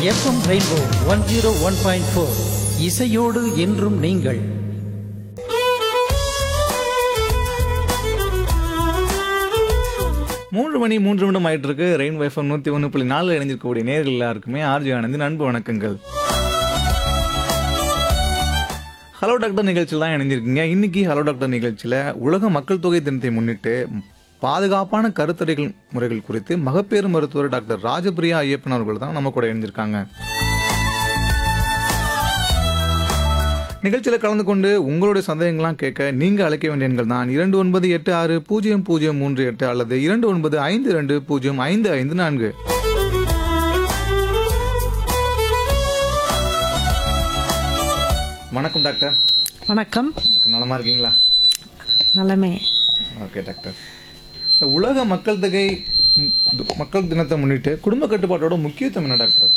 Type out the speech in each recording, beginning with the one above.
FM rainbow one zero one point four இசையோடு என்றும் நீங்கள் மூன்று மணி மூன்று நிமிடம் ஆயிட்டு இருக்கு ரெயின் வைஃபம் நூத்தி ஒன்று புள்ளி நாலு இணைஞ்சிருக்கக்கூடிய நேர்கள் எல்லாருக்குமே ஆர்ஜி ஆனந்தின் அன்பு வணக்கங்கள் ஹலோ டாக்டர் நிகழ்ச்சியில் தான் இணைஞ்சிருக்கீங்க இன்னைக்கு ஹலோ டாக்டர் நிகழ்ச்சியில் உலக மக்கள் தொகை தினத்தை முன்னிட்டு பாதுகாப்பான கருத்தறிகள் முறைகள் குறித்து மகப்பேறு மருத்துவர் டாக்டர் ராஜபிரியா ஐயப்பன் அவர்கள் தான் நம்ம கூட இணைஞ்சிருக்காங்க நிகழ்ச்சியில் கலந்து கொண்டு உங்களுடைய சந்தேகங்கள்லாம் கேட்க நீங்க அழைக்க வேண்டிய எண்கள் தான் இரண்டு ஒன்பது எட்டு ஆறு பூஜ்ஜியம் பூஜ்ஜியம் மூன்று எட்டு அல்லது இரண்டு ஒன்பது ஐந்து ரெண்டு பூஜ்ஜியம் ஐந்து ஐந்து நான்கு வணக்கம் டாக்டர் வணக்கம் நலமா இருக்கீங்களா நலமே ஓகே டாக்டர் இந்த உலக மக்கள் தொகை ம், மக்கள் தினத்தை முன்னிட்டு குடும்ப கட்டுப்பாட்டோட முக்கியத்துவம் என்ன டாக்டர்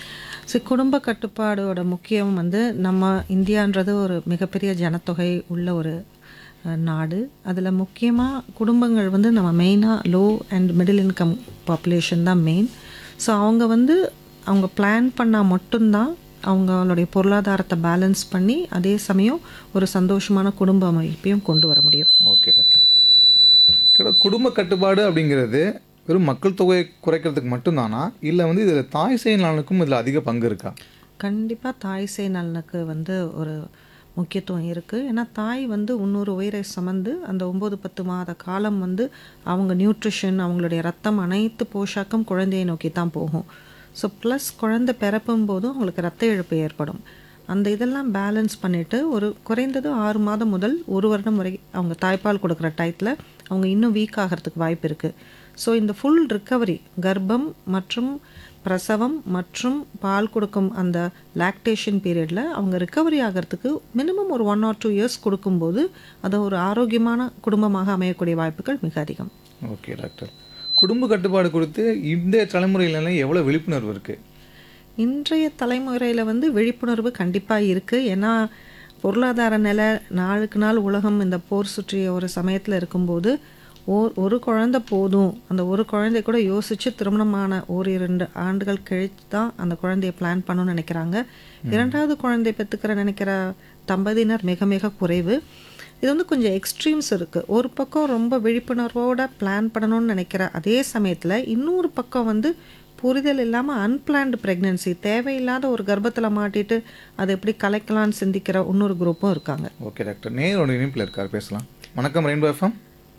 சரி குடும்ப கட்டுப்பாடோட முக்கியம் வந்து நம்ம இந்தியான்றது ஒரு மிகப்பெரிய ஜனத்தொகை உள்ள ஒரு அஹ், நாடு அதில் முக்கியமாக குடும்பங்கள் வந்து நம்ம மெயினாக low and middle income population தான் மெயின் ஸோ அவங்க வந்து அவங்க பிளான் பண்ணால் மட்டும்தான் அவங்களுடைய பொருளாதாரத்தை பேலன்ஸ் பண்ணி அதே சமயம் ஒரு சந்தோஷமான குடும்ப அமைப்பையும் கொண்டு வர முடியும் ஓகே டாக்டர் டாக்டர் குடும்ப கட்டுப்பாடு அப்படிங்கிறது வெறும் மக்கள் தொகையை குறைக்கிறதுக்கு மட்டும்தானா இல்லை வந்து இதில் தாய் சேய் நலனுக்கும் இதில் அதிக பங்கு இருக்கா கண்டிப்பாக தாய் சேய் நலனுக்கு வந்து ஒரு முக்கியத்துவம் இருக்குது ஏன்னா தாய் வந்து இன்னொரு உயிரை சுமந்து அந்த ஒம்பது பத்து மாத காலம் வந்து அவங்க நியூட்ரிஷன் அவங்களுடைய ரத்தம் அனைத்து போஷாக்கும் குழந்தையை நோக்கி தான் போகும் ஸோ ப்ளஸ் குழந்தை பிறப்பும் போதும் அவங்களுக்கு ரத்த இழப்பு ஏற்படும் அந்த இதெல்லாம் பேலன்ஸ் பண்ணிவிட்டு ஒரு குறைந்தது ஆறு மாதம் முதல் ஒரு வருடம் வரை அவங்க தாய்ப்பால் கொடுக்குற டயத்தில் அவங்க இன்னும் வீக் ஆகிறதுக்கு வாய்ப்பு இருக்குது ஸோ இந்த ஃபுல் ரிக்கவரி கர்ப்பம் மற்றும் பிரசவம் மற்றும் பால் கொடுக்கும் அந்த லாக்டேஷன் பீரியடில் அவங்க ரிக்கவரி ஆகிறதுக்கு மினிமம் ஒரு ஒன் ஆர் டூ இயர்ஸ் கொடுக்கும்போது அது ஒரு ஆரோக்கியமான குடும்பமாக அமையக்கூடிய வாய்ப்புகள் மிக அதிகம் ஓகே டாக்டர் குடும்ப கட்டுப்பாடு குறித்து இந்த தலைமுறையிலலாம் எவ்வளோ விழிப்புணர்வு இருக்குது இன்றைய தலைமுறையில் வந்து விழிப்புணர்வு கண்டிப்பாக இருக்குது ஏன்னா பொருளாதார நிலை நாளுக்கு நாள் உலகம் இந்த போர் சுற்றிய ஒரு சமயத்தில் இருக்கும்போது ஓர் ஒரு குழந்தை போதும் அந்த ஒரு குழந்தை கூட யோசித்து திருமணமான ஒரு இரண்டு ஆண்டுகள் கழித்து தான் அந்த குழந்தைய பிளான் பண்ணணும்னு நினைக்கிறாங்க இரண்டாவது குழந்தை பெற்றுக்கிற நினைக்கிற தம்பதியினர் மிக மிக குறைவு இது வந்து கொஞ்சம் எக்ஸ்ட்ரீம்ஸ் இருக்குது ஒரு பக்கம் ரொம்ப விழிப்புணர்வோட பிளான் பண்ணணும்னு நினைக்கிற அதே சமயத்தில் இன்னொரு பக்கம் வந்து புரிதல் இல்லாமல் அன்பிளான்டு ப்ரெக்னென்சி தேவையில்லாத ஒரு கர்ப்பத்தில் மாட்டிட்டு அதை எப்படி கலைக்கலாம்னு சிந்திக்கிற இன்னொரு குரூப்பும் இருக்காங்க ஓகே டாக்டர் நேரோட இணைப்பில் இருக்கார் பேசலாம் வணக்கம் ரெயின்போ எஃப்எம்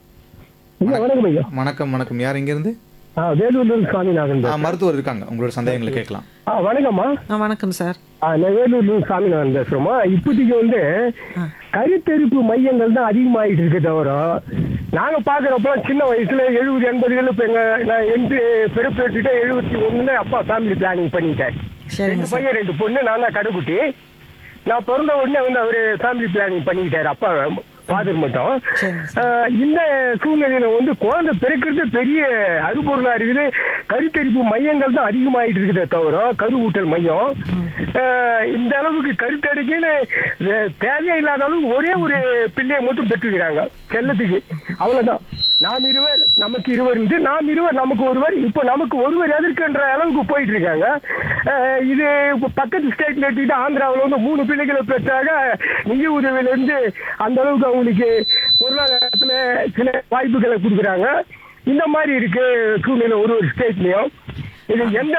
ஐயா வணக்கம் ஐயா வணக்கம் வணக்கம் யார் இங்கேருந்து ஆ வேலூர்ல சாமிநாதன் ஆ, மருத்துவர் இருக்காங்க உங்களோட சந்தேகங்களை கேட்கலாம் ஆ வணக்கம்மா ஆ வணக்கம் சார் ஆ, நான் வேலூர்ல சாமிநாதன் பேசுறோமா இப்போதைக்கு வந்து கருத்தரிப்பு மையங்கள் தான் அதிகமாயிட்டு இருக்கு தவிர நாங்க பாக்குறப்ப சின்ன வயசுல எழுபது எண்பதுகள் இப்ப எங்க நான் எண்டு பிறப்பு எடுத்துட்டு எழுபத்தி ஒண்ணுல அப்பா ஃபேமிலி பிளானிங் பண்ணிட்டேன் சரிங்க ரெண்டு பையன் ரெண்டு பொண்ணு நான் தான் கடைக்குட்டி நான் பிறந்த உடனே வந்து அவரு ஃபேமிலி பிளானிங் பண்ணிக்கிட்டாரு அப்பா ஃபாதர் மட்டும் சரி. ஆஹ் இந்த சூழ்நிலையில வந்து குழந்தை பிறக்கிறது பெரிய அறுபொருளா இருக்குது கருத்தரிப்பு மையங்கள் தான் அதிகமாயிட்டு இருக்குதே தவிர கருவூட்டல் மையம் ஆஹ் இந்த அளவுக்கு கருத்தரிக்கைன்னு தேவையே இல்லாத அளவுக்கு ஒரே ஒரு பிள்ளையை மட்டும் பெற்றுக்கிறாங்க செல்லத்துக்கு அவ்வளவுதான் நாம் இருவர் நமக்கு இருவர் இருந்து நாம் இருவர் நமக்கு ஒருவர் இப்போ நமக்கு ஒருவர் எதற்குன்ற அளவுக்கு போயிட்டு இருக்காங்க ஆஹ் இது இப்போ பக்கத்து ஸ்டேட்ல எடுத்துக்கிட்டு ஆந்திராவில் வந்து மூணு பிள்ளைகளை பெற்றாக நிதி உதவியில இருந்து அந்த அளவுக்கு அவங்களுக்கு பொருளாதாரத்துல சில வாய்ப்புகளை கொடுக்குறாங்க இந்த மாதிரி இருக்கு சூழ்நிலை ஒரு ஒரு ஸ்டேட்லயும் இது எந்த